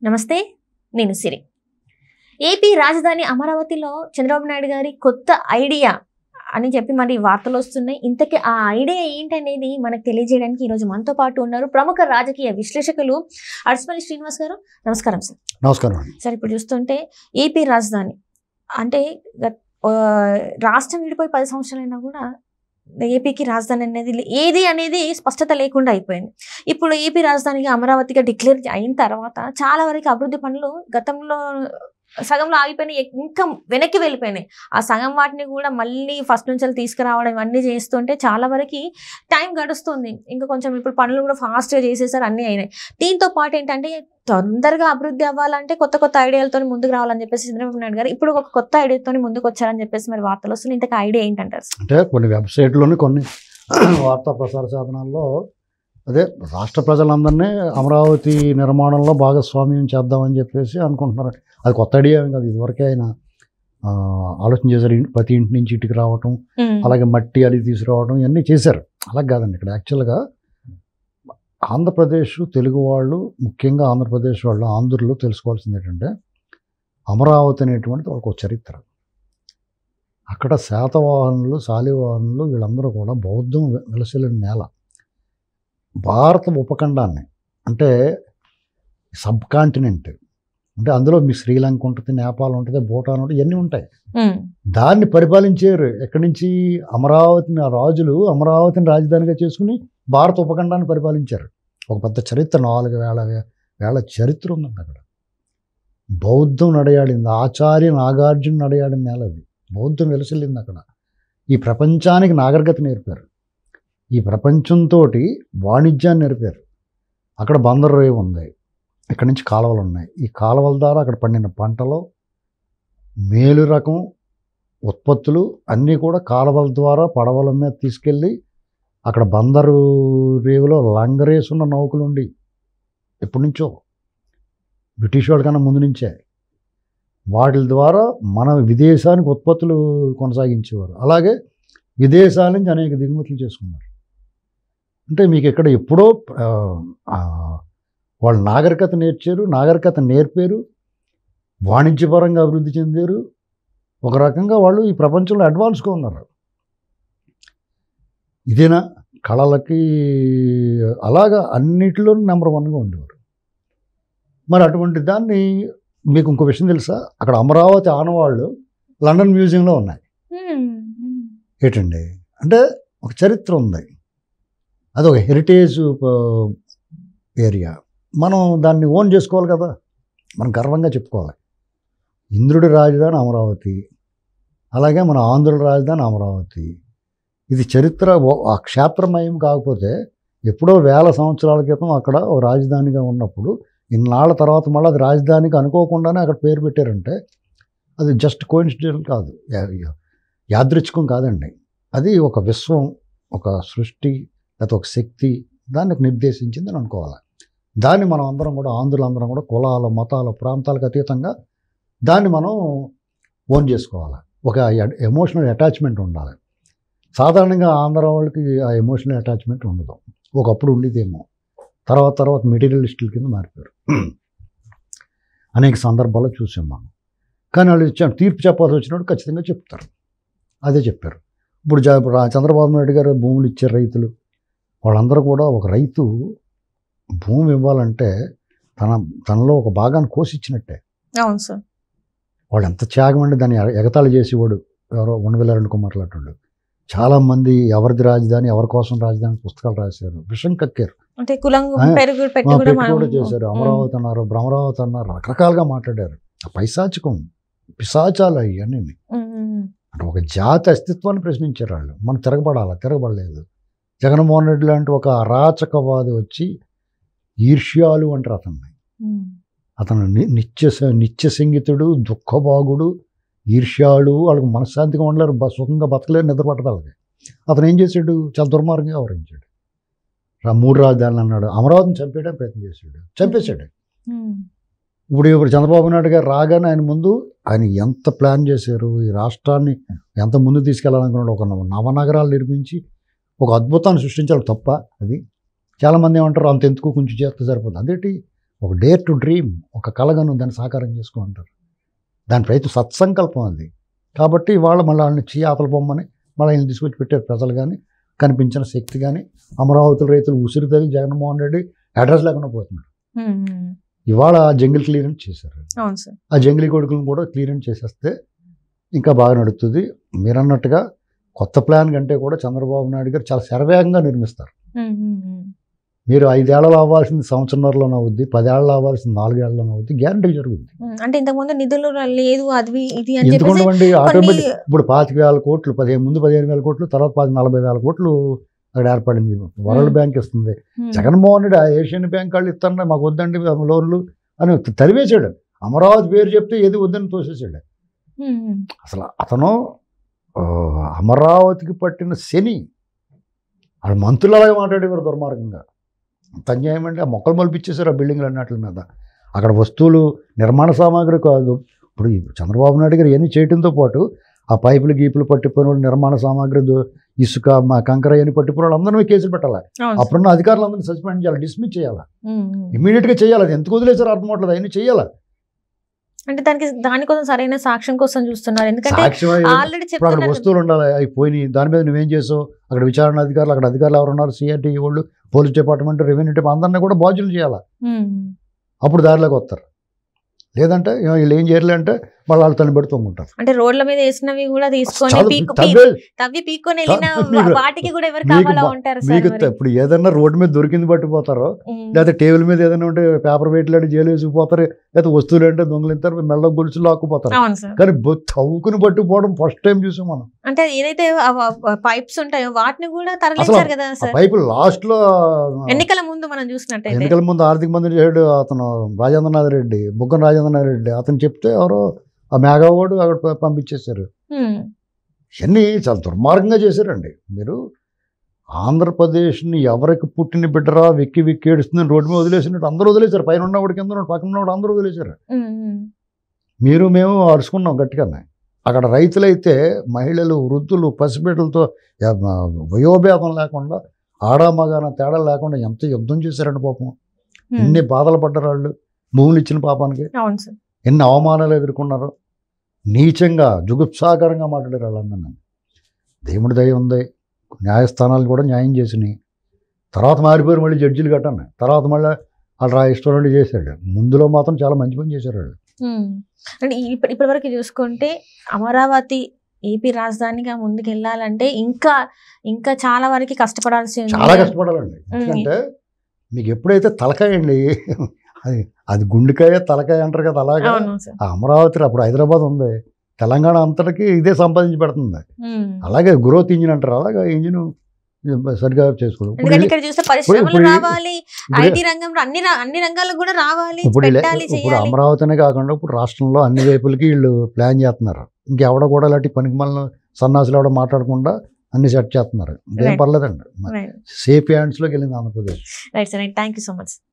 నమస్తే నేను సిరి ఏపీ రాజధాని అమరావతిలో చంద్రబాబు నాయుడు గారి కొత్త ఐడియా అని చెప్పి మరి వార్తలు వస్తున్నాయి ఇంతకీ ఆ ఐడియా ఏంటనేది మనకు తెలియజేయడానికి ఈరోజు మనతో పాటు ఉన్నారు ప్రముఖ రాజకీయ విశ్లేషకులు అడ్స్పల్లి శ్రీనివాస్ గారు నమస్కారం సార్ నమస్కారం అండి సార్ ఇప్పుడు చూస్తుంటే ఏపీ రాజధాని అంటే గత- ఆ, రాష్ట్రం విడిపోయి పది సంవత్సరాలైనా కూడా ఏపీకి రాజధాని అనేది లే- ఏది అనేది స్పష్టత లేకుండా అయిపోయింది ఇప్పుడు ఏపీ రాజధానిగా అమరావతిగా డిక్లేర్ అయిన తర్వాత చాలా వరకు అభివృద్ధి పనులు గతంలో సగంలో ఆగిపోయినాయి ఎక్- ఇంకా వెనక్కి వెళ్ళిపోయినాయి ఆ సగం వాటిని కూడా మళ్ళీ ఫస్ట్ నుంచి తీసుకురావడం ఇవన్నీ చేస్తుంటే చాలా వరకు టైం గడుస్తుంది ఇంకా కొంచెం ఇప్పుడు పనులు కూడా ఫాస్ట్గా చేసేసారు అన్నీ అయినాయి దీంతో పాటు ఏంటంటే తొందరగా అభివృద్ధి అవ్వాలంటే కొత్త కొత్త ఐడియాలతో ముందుకు రావాలని చెప్పేసి చంద్రబాబు నాయుడు గారు ఇప్పుడు ఒక కొత్త ఐడియాతో ముందుకు వచ్చారని చెప్పేసి మరి వార్తలు వస్తున్నాయి ఇంతకు ఐడియా ఏంటంటారు అంటే కొన్ని వెబ్సైట్లోని కొన్ని వార్తా ప్రసార సాధనాల్లో అదే రాష్ట్ర ప్రజలందరినీ అమరావతి నిర్మాణంలో భాగస్వామ్యం చేద్దామని చెప్పేసి అనుకుంటున్నారు అది కొత్త ఐడియా ఏం కాదు ఇదివరకే ఆయన ఆ, ఆలోచన చేశారు ఇన్- ప్రతి ఇంటి నుంచి ఇటుకు రావటం అలాగే మట్టి అది తీసుకురావడం ఇవన్నీ చేశారు అలా కాదండి ఇక్కడ యాక్చువల్గా ఆంధ్రప్రదేశ్ తెలుగు వాళ్ళు ముఖ్యంగా ఆంధ్రప్రదేశ్ వాళ్ళు ఆంధ్రులు తెలుసుకోవాల్సింది ఏంటంటే అమరావతి అనేటువంటిది వాళ్ళకు ఒక చరిత్ర అక్కడ శాతవాహనులు శాలివాహనులు వీళ్ళందరూ కూడా బౌద్ధం వె- వెలసిల్లిన నేల భారత ఉపఖండాన్ని అంటే సబ్ కాంటినెంట్ అంటే అందులో మీ శ్రీలంక ఉంటుంది నేపాల్ ఉంటుంది భూటాన్ ఉంటుంది ఇవన్నీ ఉంటాయి ఉమ్, దాన్ని పరిపాలించారు ఎక్కడి నుంచి అమరావతిని ఆ రాజులు అమరావతిని రాజధానిగా చేసుకుని భారత ఉపఖండాన్ని పరిపాలించారు ఒక పెద్ద చరిత్ర నాలుగు వేల వే- వేల చరిత్ర ఉందండి అక్కడ బౌద్ధం నడయాడింది ఆచార్య నాగార్జున నడయాడిన నేల అది బౌద్ధం వెలసిల్లింది అక్కడ ఈ ప్రపంచానికి నాగరికత నేర్పారు ఈ ప్రపంచంతో వాణిజ్యాన్ని నేర్పారు అక్కడ బందరు రేవు ఉంది ఇక్కడ నుంచి కాలువలు ఉన్నాయి ఈ కాలువల ద్వారా అక్కడ పండిన పంటలు మేలు రకం ఉత్పత్తులు అన్నీ కూడా కాలువల ద్వారా పడవల మీద తీసుకెళ్ళి అక్కడ బందరు రేవులో లంగరేసున్న నౌకలు ఉండి ఎప్పటి నుంచో బ్రిటిష్ వాళ్ళ కన్నా ముందు నుంచే వాటి ద్వారా మన విదేశానికి ఉత్పత్తులు కొనసాగించేవారు అలాగే విదేశాల నుంచి అనేక దిగుమతులు చేసుకున్నారు అంటే మీకు ఇక్కడ ఎప్పుడో ఆ, ఆ, వాళ్ళు నాగరికత నేర్చారు నాగరికత నేర్పారు వాణిజ్యపరంగా అభివృద్ధి చెందారు ఒక రకంగా వాళ్ళు ఈ ప్రపంచంలో అడ్వాన్స్గా ఉన్నారు ఇదేనా కళలకి అలాగా అన్నిటిలో నెంబర్ వన్గా ఉండేవారు మరి అటువంటి దాన్ని మీకు ఇంకో విషయం తెలుసా అక్కడ అమరావతి ఆనవాళ్ళు లండన్ మ్యూజియంలో ఉన్నాయి ఉమ్, ఉమ్. ఏంటండి అంటే ఒక చరిత్ర ఉంది అది ఒక హెరిటేజ్ ఏరియా మనం దాన్ని ఓన్ చేసుకోవాలి కదా మనం గర్వంగా చెప్పుకోవాలి ఇంద్రుడి రాజధాని అమరావతి అలాగే మన ఆంధ్రుల రాజధాని అమరావతి ఇది చరిత్ర ఓ- ఆ క్షేత్రమయం కాకపోతే ఎప్పుడో వేల సంవత్సరాల క్రితం అక్కడ ఓ రాజధానిగా ఉన్నప్పుడు ఇన్నాళ్ళ తర్వాత మళ్ళీ అది రాజధానికి అనుకోకుండానే అక్కడ పేరు పెట్టారంటే అది జస్ట్ కోయిన్సిడెంట్ కాదు యా- యా- యాదృచ్ఛికం కాదండి అది ఒక విశ్వం ఒక సృష్టి లేకపోతే ఒక శక్తి దాన్ని నిర్దేశించింది అని అనుకోవాలి దాన్ని మనం అందరం కూడా ఆంధ్రులందరం కూడా కులాల మతాల ప్రాంతాలకు అతీతంగా దాన్ని మనం ఓన్ చేసుకోవాలి ఒక ఎమోషనల్ అటాచ్మెంట్ ఉండాలి సాధారణంగా ఆంధ్ర వాళ్ళకి ఆ ఎమోషనల్ అటాచ్మెంట్ ఉండదు ఒకప్పుడు ఉండేదేమో తర్వాత తర్వాత మెటీరియలిస్టుల కింద మారిపోయారు అనేక సందర్భాల్లో చూసాం మనం కానీ వాళ్ళు ఇచ్చారు తీర్పు చెప్పాల్సి వచ్చినప్పుడు ఖచ్చితంగా చెప్తారు అదే చెప్పారు ఇప్పుడు జ- ఇప్పుడు రా- చంద్రబాబు నాయుడు గారు భూములు ఇచ్చారు రైతులు వాళ్ళందరూ కూడా ఒక రైతు భూమి ఇవ్వాలంటే తన తనలో ఒక భాగాన్ని కోసిచ్చినట్టే అవును సార్ వాడు ఎంత త్యాగం అండి దాన్ని ఎగ- ఎగతాళి చేసేవాడు ఎవరో ఉండవేల రెండు కుమారులు అట్టుండు చాలామంది ఎవరిది రాజధాని ఎవరి కోసం రాజధాని పుస్తకాలు రాశారు విషం కక్కారు అంటే కులం ఆ, పెరుగు పెట్టి ఆ, కూడా పెట్టి మనం కూడా చేశారు అమరావతి అన్నారు భ్రమరావతి అన్నారు రకరకాలుగా మాట్లాడారు ఆ పైశాచికం పిశాచాలు అవన్నీ ఉమ్, ఉమ్, అంటే ఒక జాతి అస్తిత్వాన్ని ప్రశ్నించారు వాళ్ళు మనం తిరగబడాలా తిరగబడలేదు జగన్మోహన్ రెడ్డి లాంటి ఒక అరాచకవాది వచ్చి ఈర్ష్యాలు అంటారు అతన్ని ఉమ్. అతను ని- నిత్య స- నిత్య సంగీతుడు దుఃఖభాగుడు ఈర్ష్యాలు వాళ్ళకి మనశ్శాంతిగా ఉండలేరు బ- సుఖంగా బతకలేరు నిద్ర పట్టదు వాళ్ళకి అతను ఏం చేశాడు చాలా దుర్మార్గంగా వ్యవహరించాడు రా మూడు రాజధానులు అన్నాడు అమరావతిని చంపేయడానికి ప్రయత్నం చేశాడు చంపేశాడు ఉమ్. ఇప్పుడు ఇప్పుడు చంద్రబాబు నాయుడు గారు రాగానే ఆయన ముందు ఆయన ఎంత ప్లాన్ చేశారు ఈ రాష్ట్రాన్ని ఎంత ముందు తీసుకెళ్లాలనుకున్నాడు ఒక నవ- నవనగరాలు నిర్మించి ఒక అద్భుతాన్ని సృష్టించాలి తప్ప అది చాలామంది ఏమంటారు అంత ఎందుకు కొంచెం చేస్తే సరిపోతుంది అదేంటి ఒక డేర్ టు డ్రీమ్ ఒక కలగను దాన్ని సాకారం చేసుకుంటారు దాని ప్రయత్నం సత్సంకల్పం అది కాబట్టి ఇవాళ మళ్ళీ వాళ్ళని చీయాతల బొమ్మని మళ్ళీ ఆయన తీసుకొచ్చి పెట్టారు ప్రజలు కానీ కనిపించిన శక్తి కానీ అమరావతి రైతులు ఉసిరి తగిలి జగన్మోహన్ రెడ్డి అడ్రస్ లేకుండా పోతున్నారు ఉమ్, ఉమ్. ఇవాళ జంగిల్ క్లియరెన్స్ చేశారు అవును సార్ ఆ జంగిలీ కొడుకులను కూడా క్లియరెన్స్ చేసేస్తే ఇంకా బాగా నడుస్తుంది మీరు అన్నట్టుగా కొత్త ప్లాన్ కంటే కూడా చంద్రబాబు నాయుడు గారు చాలా శరవేగంగా నిర్మిస్తారు ఉమ్, ఉమ్, ఉమ్. మీరు ఐదేళ్లలో అవ్వాల్సింది సంవత్సరంలోనే అవుద్ది పదేళ్లలో అవ్వాల్సింది నాలుగేళ్లలో అవుద్ది గ్యారంటీ జరుగుద్ది ఉమ్, అంటే ఇంతకుముందు నిధులు లేదు అది ఇది అని ఎందుకు చెప్పేసి ఉండవండి కొన్ని ఆటోమేటిక్ ఇప్పుడు పాతిక వేల కోట్లు పదిహేను ముందు పదిహేను వేల కోట్లు తర్వాత పది నలభై వేల కోట్లు అక్కడ ఏర్పడింది వరల్డ్ Hmm. బ్యాంక్ ఇస్తుంది ఉమ్, జగన్మోహన్ రెడ్డి ఆ ఏషియన్ బ్యాంక్ వాళ్ళు ఇస్తారన్నా మాకు వద్దండి లోన్లు అని తరివేశాడు అమరావతి పేరు చెప్తే ఏది వద్దని తోసేసాడు ఉమ్, ఉమ్. అసలు అతను ఆ, అమరావతికి పట్టిన శని వాళ్ళు మంత్రులలాగా మాట్లాడేవారు దుర్మార్గంగా అంత అన్యాయం అంటే ఆ మొక్కలు మొలిపించేశారు ఆ బిల్డింగ్లు అన్నట్ల మీద అక్కడ వస్తువులు నిర్మాణ సామాగ్రి కాదు ఇప్పుడు ఈ చంద్రబాబు నాయుడు గారు ఇవన్నీ చేయడంతో పాటు ఆ పైపులు గీపులు పట్టిపోయిన వాళ్ళు నిర్మాణ సామాగ్రి దో- ఇసుక మా కంకర ఇవన్నీ పట్టిపోయిన వాళ్ళు అందరినీ కేసులు పెట్టాలి అవును సార్. అప్పుడున్న అధికారులందరినీ సస్పెండ్ చేయాలి డిస్మిస్ చేయాలి ఉమ్, ఉమ్. ఇమీడియట్గా చేయాలి అది ఎందుకు వదిలేసారు అర్థం అవట్లేదు అవన్నీ చేయాలి అంటే దానికి దానికోసం సరైన సాక్ష్యం కోసం చూస్తున్నారు ఎందుకంటే సాక్ష్యం ఆల్రెడీ ఇప్పుడు అక్కడ చెప్తున్నారు వస్తువులు ఉండాలి అవి పోయినాయి దాని మీద నువ్వేం చేసావు అక్కడ విచారణ అధికారులు అక్కడ అధికారులు ఎవరు ఉన్నారు సిఆర్టీ వాళ్ళు పోలీస్ డిపార్ట్మెంట్ రెవెన్యూ డిపార్ట్మెంట్ అందరినీ కూడా బాధ్యులు చేయాలి ఉమ్, అప్పుడు దారిలోకి వస్తారు లేదంటే ఏ, వీళ్ళు ఏం చేయలే అంటే మళ్ళీ వాళ్ళు తను పెడుతూ ఉంటారు అంటే రోడ్ల మీద వేసినవి కూడా తీసుకొని చాలా పీక్కు- తవ్వే తవ్వి పీక్కొని వెళ్ళిన మీకు- వాటికి కూడా ఎవరు మీకు కావాలా బ- ఉంటారు సార్ మీకు మరి? ఇప్పుడు ఏదన్నా రోడ్డు మీద దొరికింది పట్టిపోతారో ఉమ్, లేకపోతే టేబుల్ మీద ఏదైనా ఉంటే పేపర్ వెయిట్లాడి జైలు వేసుకుపోతారు లేకపోతే వస్తువులు అంటే దొంగలు ఇస్తారు మెల్ల గొలుసులు లాక్కుపోతారు అవును సార్ కానీ బొ- తవ్వుకుని పట్టుకుపోవడం ఫస్ట్ టైం చూసాం మనం అంటే ఏదైతే పైప్స్ ఉంటాయో వాటిని కూడా అసలు తరలించారు కదా ఆ సార్ పైపు లాస్ట్ లో ఎన్నికల ముందు మనం చూసినట్టయితే ఎన్నికల ముందు ఆర్థిక మంత్రి చేశాడు అతను రాజేంద్రనాథ్ రెడ్డి బుగ్గన రాజేంద్రనాథ్ రెడ్డి అతను చెప్తే ఎవరో ఆ మేఘావాడు అక్కడ ప- పంపించేశారు ఉమ్, ఇవన్నీ చాలా దుర్మార్గంగా చేశారండి మీరు ఆంధ్రప్రదేశ్ని ఎవరికి పుట్టిన బిడ్డరా వెక్కి వెక్కి ఏడుస్తుందని రోడ్డు మీద వదిలేసినట్టు అందరూ వదిలేశారు పైన ఉన్నవాడు కింద ఉన్నవాడు పక్కన ఉన్నవాడు అందరూ వదిలేశారు ఉమ్, ఉమ్. మీరు మేము అరుచుకున్నాం గట్టిగానే అక్కడ రైతులైతే మహిళలు వృద్ధులు పసిబిడ్డలతో ఎ- వయోభేదం లేకుండా ఆడా మగాన తేడా లేకుండా ఎంత యుద్ధం చేశారండి పాపం ఉమ్, ఎన్ని బాధలు పడ్డారు వాళ్ళు భూములు ఇచ్చిన పాపానికి అవును సార్ ఎన్ని అవమానాలు ఎదుర్కొన్నారు నీచంగా జుగుప్సాకరంగా మాట్లాడారు వాళ్ళందరినీ దేవుడి దయ ఉంది న్యాయస్థానాలు కూడా న్యాయం చేసినాయి తర్వాత మారిపోయారు మళ్ళీ జడ్జిలు కట్టాను తర్వాత మళ్ళీ వాళ్ళు రా ఇష్టం నుండి చేశాడు ముందులో మాత్రం చాలా మంచి పని చేశారు వాళ్ళు ఉమ్. అంటే ఇప్పటి ఇప్పటి వరకు చూసుకుంటే అమరావతి ఏపీ రాజధానిగా ముందుకు వెళ్ళాలంటే ఇంకా ఇంకా చాలా వరకు కష్టపడాల్సి ఉంది చాలా కష్టపడాలండి ఎందుకంటే మీకు ఎప్పుడైతే తలకాయ అండి అది అది గుండెకాయ తలకాయ అంటారు కదా అలాగా అవును సార్ ఆ అమరావతి అప్పుడు హైదరాబాద్ ఉంది తెలంగాణ అంతటికి ఇదే సంపాదించి పెడుతుంది ఉమ్. అలాగే గ్రోత్ ఇంజిన్ అంటారు అలాగే ఇంజిన్ సరిగా చేసుకోవడం ఇప్పుడు ఎందుకంటే ఇది- ఇక్కడ చూస్తే పరిశ్రమలు ఇప్పుడు- రావాలి ఇప్పుడు- ఐటీ రంగంలో అన్ని ర- అన్ని రంగాలకు కూడా రావాలి ఇప్పుడు ఇలా- పెట్టాలి ఇప్పుడు చేయాలి అమరావతినే కాకుండా ఇప్పుడు రాష్ట్రంలో అన్ని వైపులకి వీళ్ళు ప్లాన్ చేస్తున్నారు ఇంకెవడ కూడా ఇలాంటి పనికి మళ్ళీ సన్నాసులు ఎవడ మాట్లాడకుండా అన్ని సెట్ చేస్తున్నారు ఇంకేం Right. పర్లేదండి రైట్ సేఫ్ హ్యాండ్స్లోకి వెళ్ళింది Andhra Pradesh right sir thank you so much